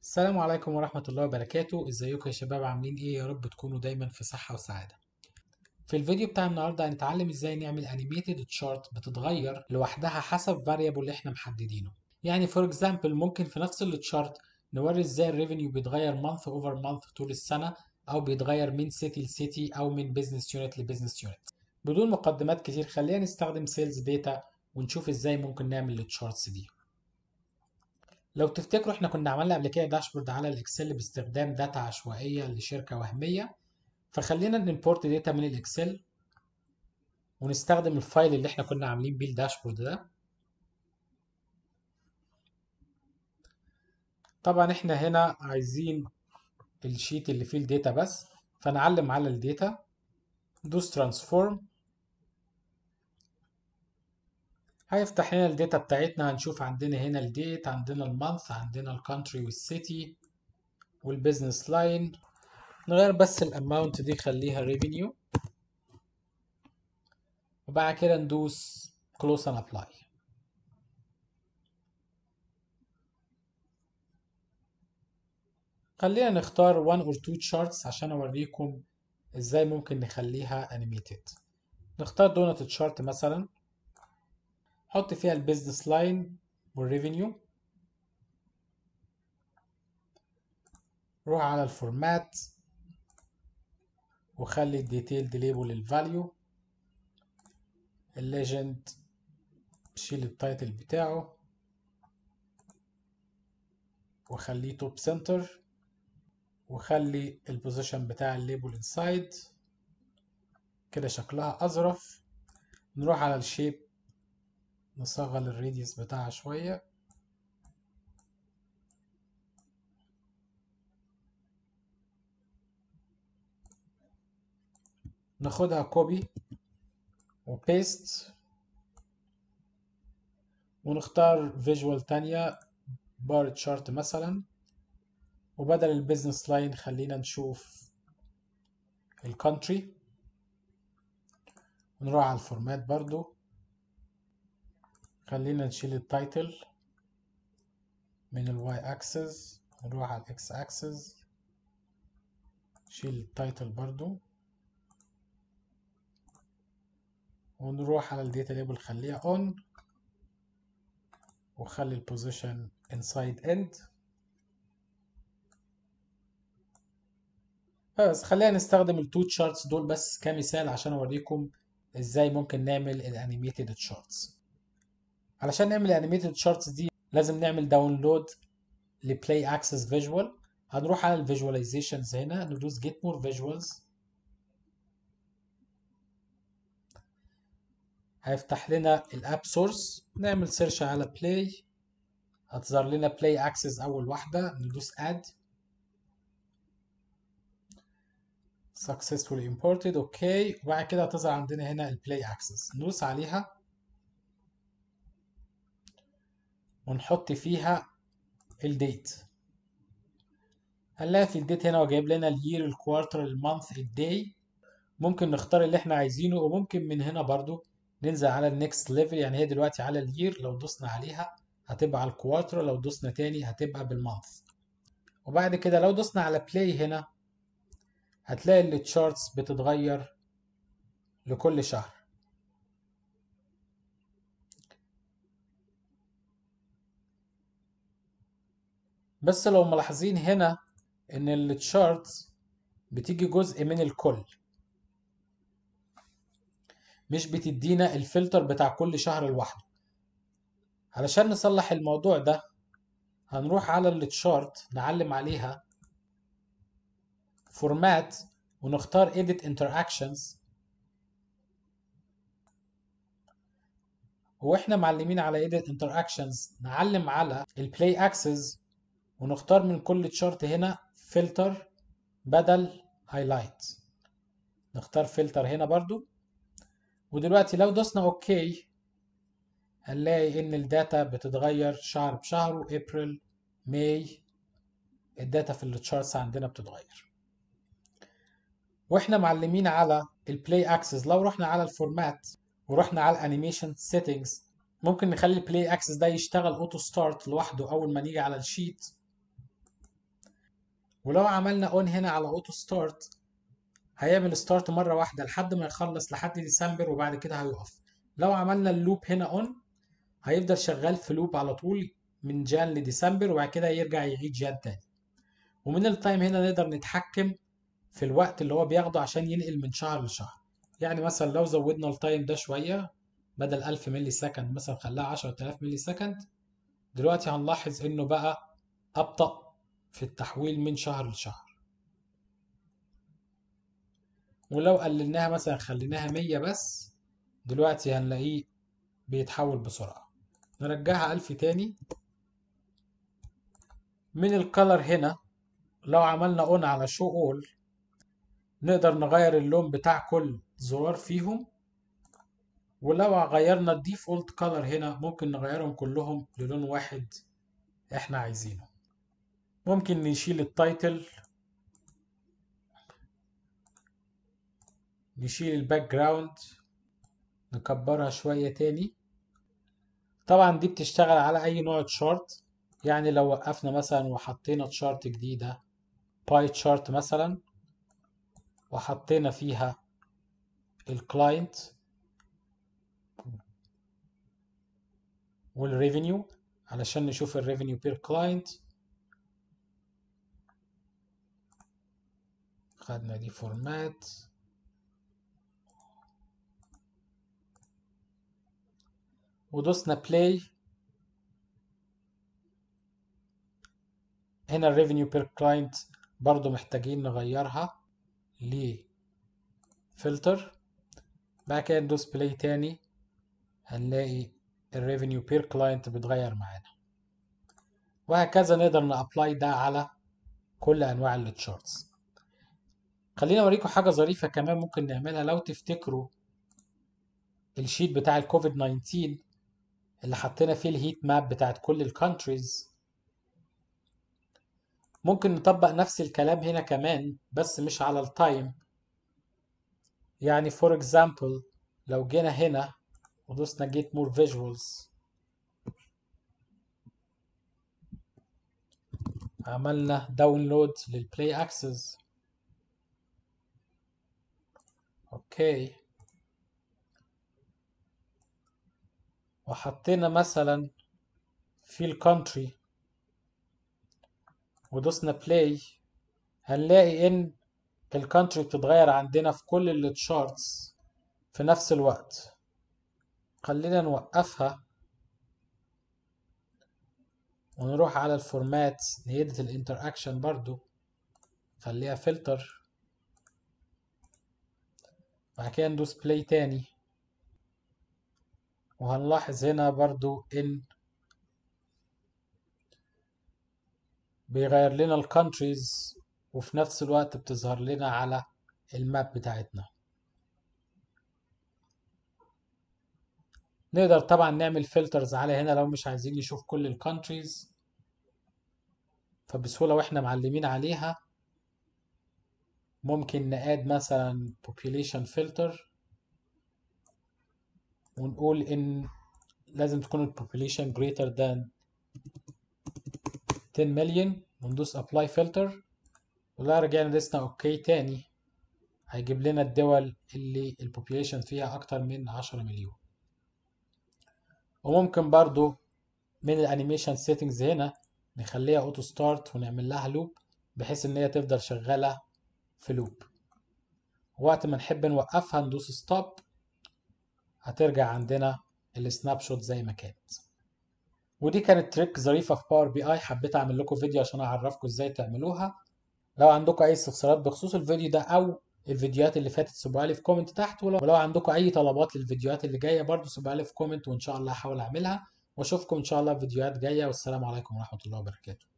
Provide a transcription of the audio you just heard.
السلام عليكم ورحمة الله وبركاته ازيكم يا شباب عاملين ايه يا رب تكونوا دايما في صحة وسعادة في الفيديو بتاع النهاردة هنتعلم ازاي نعمل انيميتد تشارت بتتغير لوحدها حسب فاريبل اللي احنا محددينه يعني فور اكزامبل ممكن في نفس التشارت نوري ازاي الريفينيو بيتغير مانث اوفر مانث طول السنة او بيتغير من سيتي لسيتي او من بزنس يونت لبزنس يونت بدون مقدمات كتير خلينا نستخدم سيلز داتا ونشوف ازاي ممكن نعمل التشارتس دي لو تفتكروا احنا كنا عملنا قبل كده داشبورد على الاكسل باستخدام داتا عشوائيه لشركه وهميه فخلينا نimporт داتا من الاكسل ونستخدم الفايل اللي احنا كنا عاملين بيه الداشبورد ده طبعا احنا هنا عايزين الشيت اللي فيه الداتا بس فنعلم على الداتا دوس ترانسفورم هيفتح لنا الداتا بتاعتنا هنشوف عندنا هنا الديت عندنا المانث عندنا الكونتري والسيتي والبيزنس لاين نغير بس الاماونت دي خليها ريفينيو وبعد كده ندوس كلوز اند ابلاي خلينا نختار 1 or 2 charts عشان اوريكم ازاي ممكن نخليها animated نختار دونت تشارت مثلا حط فيها البيزنس لاين والريفينيو روح على الفورمات وخلي الديتيلد ليبل الفاليو الليجند شيل التايتل بتاعه وخليه توب سنتر وخلي البوزيشن بتاع الليبل انسايد كده شكلها اظرف نروح على الشيب نصغر الراديوس بتاعها شوية ناخدها كوبي وبيست ونختار فيجوال تانية بار تشارت مثلا وبدل البيزنس لاين خلينا نشوف الكونتري ونروح على الفورمات برضو خلينا نشيل التايتل من الواي اكسس ونروح على الاكس اكسس شيل التايتل برضو ونروح على الداتا ليبل خليها اون وخلي البوزيشن انسايد اند بس خلينا نستخدم التو تشارتس دول بس كمثال عشان اوريكم ازاي ممكن نعمل الانيميتد تشارتس علشان نعمل انيميتد شارتس دي لازم نعمل داونلود لبلاي اكسس فيجوال هنروح على الفيجواليزيشنز هنا ندوس جيت مور فيجوالز هيفتح لنا الاب سورس نعمل سيرش على بلاي هتظهر لنا بلاي اكسس اول واحده ندوس اد successfully imported اوكي وبعد كده هتظهر عندنا هنا البلاي اكسس ندوس عليها ونحط فيها الديت هنلاقي في الديت هنا وجايب لنا اليير الكوارتر المانث الداي ممكن نختار اللي احنا عايزينه وممكن من هنا برضو ننزل على النكست ليفل يعني هي دلوقتي على اليير لو دوسنا عليها هتبقى على الكوارتر لو دوسنا تاني هتبقى بالمانث وبعد كده لو دوسنا على بلاي هنا هتلاقي التشارتس بتتغير لكل شهر بس لو ملاحظين هنا ان التشارت بتيجي جزء من الكل مش بتدينا الفلتر بتاع كل شهر لوحده علشان نصلح الموضوع ده هنروح على التشارت نعلم عليها فورمات ونختار edit interactions واحنا معلمين على edit interactions نعلم على البلاي اكسس ونختار من كل تشارت هنا فلتر بدل هايلايت نختار فلتر هنا برضو ودلوقتي لو دوسنا اوكي هنلاقي ان الداتا بتتغير شهر بشهر وابريل ماي الداتا في التشارتس عندنا بتتغير واحنا معلمين على البلاي اكسس لو رحنا على الفورمات ورحنا على الانيميشن سيتنجز ممكن نخلي البلاي اكسس ده يشتغل اوتو ستارت لوحده اول ما نيجي على الشيت ولو عملنا اون هنا على اوتو ستارت هيعمل ستارت مرة واحدة لحد ما يخلص لحد ديسمبر وبعد كده هيقف لو عملنا اللوب هنا اون هيفضل شغال في لوب على طول من جان لديسمبر وبعد كده يرجع يعيد جان تاني ومن التايم هنا نقدر نتحكم في الوقت اللي هو بياخده عشان ينقل من شهر لشهر يعني مثلا لو زودنا التايم ده شوية بدل 1000 ملي سكند مثلا خلاها 10000 ملي سكند دلوقتي هنلاحظ انه بقى أبطأ في التحويل من شهر لشهر ولو قللناها مثلا خليناها 100 بس دلوقتي هنلاقيه بيتحول بسرعة نرجعها ألف تاني من الكلر هنا لو عملنا اون على شو اول نقدر نغير اللون بتاع كل زرار فيهم ولو غيرنا الديفولت كلر هنا ممكن نغيرهم كلهم للون واحد احنا عايزينه ممكن نشيل التايتل نشيل الباك جراوند نكبرها شوية تاني طبعا دي بتشتغل على اي نوع تشارت يعني لو وقفنا مثلا وحطينا تشارت جديدة باي تشارت مثلا وحطينا فيها الكلاينت والريفينيو علشان نشوف الريفينيو بير كلاينت خدنا دي فورمات ودوسنا بلاي هنا الريفينيو بير كلاينت برضو محتاجين نغيرها ل فلتر بعد كده ندوس بلاي تاني هنلاقي الريفينيو بير كلاينت بيتغير معانا وهكذا نقدر نابلاي ده على كل انواع التشارتس خلينا اوريكم حاجه ظريفه كمان ممكن نعملها لو تفتكروا الشيت بتاع الكوفيد 19 اللي حطينا فيه الهيت ماب بتاعت كل الكونتريز ممكن نطبق نفس الكلام هنا كمان بس مش على التايم يعني فور اكزامبل لو جينا هنا ودوسنا جيت مور فيجوالز عملنا داونلود للبلاي اكسس اوكي وحطينا مثلا في الكونتري ودوسنا بلاي هنلاقي ان الكونتري بتتغير عندنا في كل التشارتس في نفس الوقت خلينا نوقفها ونروح على الفورمات نيدت الانتر اكشن برضو خليها فلتر بعد كده ندوس بلاي تاني وهنلاحظ هنا برضو ان بيغير لنا الكونتريز وفي نفس الوقت بتظهر لنا على الماب بتاعتنا نقدر طبعا نعمل فلترز على هنا لو مش عايزين نشوف كل الكونتريز فبسهولة واحنا معلمين عليها ممكن نقاد مثلا population filter ونقول ان لازم تكون ال population greater than 10 مليون وندوس apply filter ولا رجعنا دوسنا اوكي تاني هيجيب لنا الدول اللي البوبيليشن فيها اكتر من 10 مليون وممكن برضو من الانيميشن سيتنجز هنا نخليها اوتو ستارت ونعمل لها لوب بحيث ان هي تفضل شغاله في لوب وقت ما نحب نوقفها ندوس ستوب هترجع عندنا السناب شوت زي ما كانت ودي كانت تريك ظريفه في باور بي اي حبيت اعمل لكم فيديو عشان اعرفكم ازاي تعملوها لو عندكم اي استفسارات بخصوص الفيديو ده او الفيديوهات اللي فاتت سيبوها لي في كومنت تحت ولو, ولو عندكم اي طلبات للفيديوهات اللي جايه برضو سيبوها لي في كومنت وان شاء الله هحاول اعملها واشوفكم ان شاء الله في فيديوهات جايه والسلام عليكم ورحمه الله وبركاته